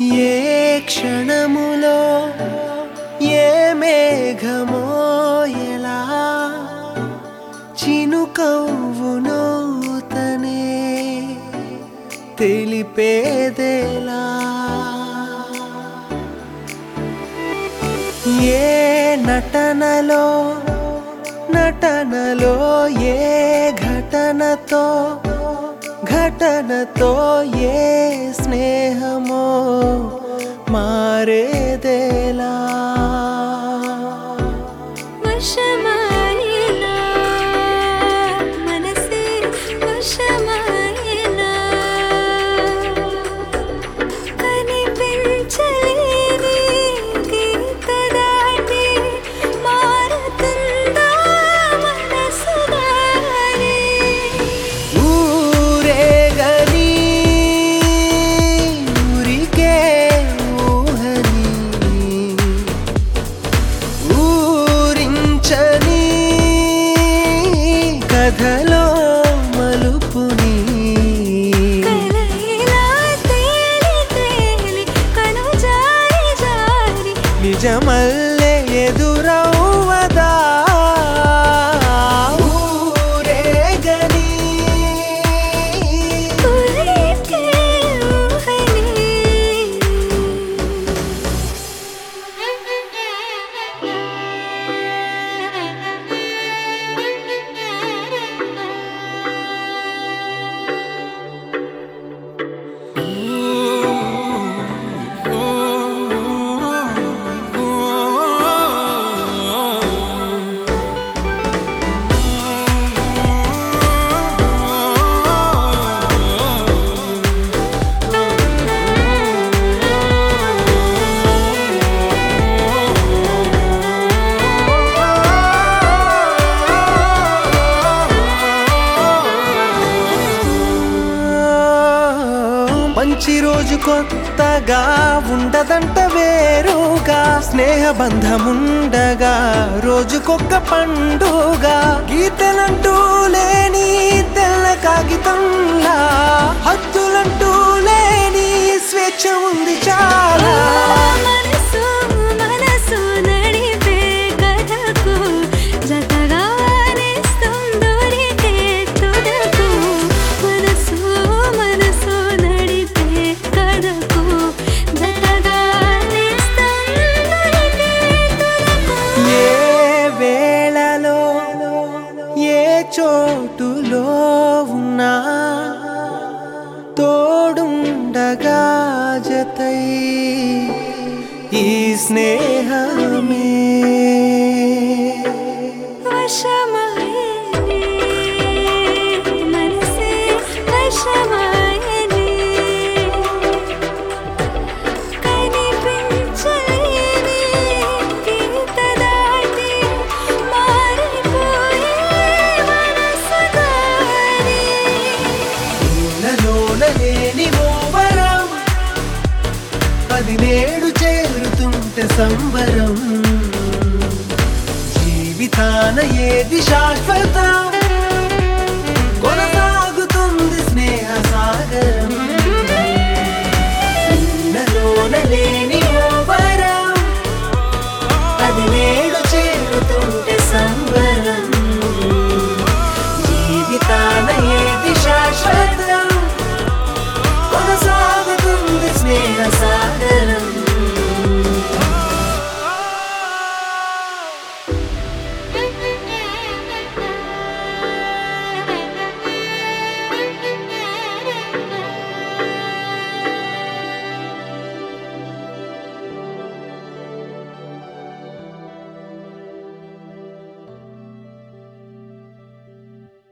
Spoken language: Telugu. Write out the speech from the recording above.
ఏ క్షణములో ఏ మేఘమో ఎలా చినుకవ్వునో తనే తెలిపేదేలా ఏ నటనలో నటనలో ఏ ఘటనతో ఘటనతో ఏ స్నేహమో మారేదేలా వశమాయేనా మనసే వశమాయేనా కనిపించలేని గీత దాటి మారుతుందా మనసు దారి ఊరేగని ఊరికే ఊహని ఊరించని కథలో మలుపుని కలయిలా తేలి తేలి కను జారి జారి నిజమల్లే ఎదురవ్వదా ఊరేగని ఊరికే ఊహని మంచి రోజు కొత్తగా ఉండదంట వేరుగా స్నేహ బంధముండగా రోజుకొక్క పండుగ గీతలంటూ లేని తెల్ల కాగితంలా హద్దులంటూ లేని స్వేచ్ఛ ఉంది చాలా మనసు మనసు నడిపే కథకు జతగా నేస్తుందొరికే తుదకు మనసు మనసు నడిపే కథకు జతగా నేస్తుందొరికే తుదకు ఏ వేళలో ఏ చోటులో ఉన్నా తోడుండగా జతై ఈ స్నేహమే వశమాయనే మనసే వశమాయనే కనిపించలేని గీత దాటి మారిపోయే మనసు దారి ఇళ్ళలోన లేని ఓ వరం అది నేడు చేరుతుంటే సంబరం జీవితాన ఏది శాశ్వతం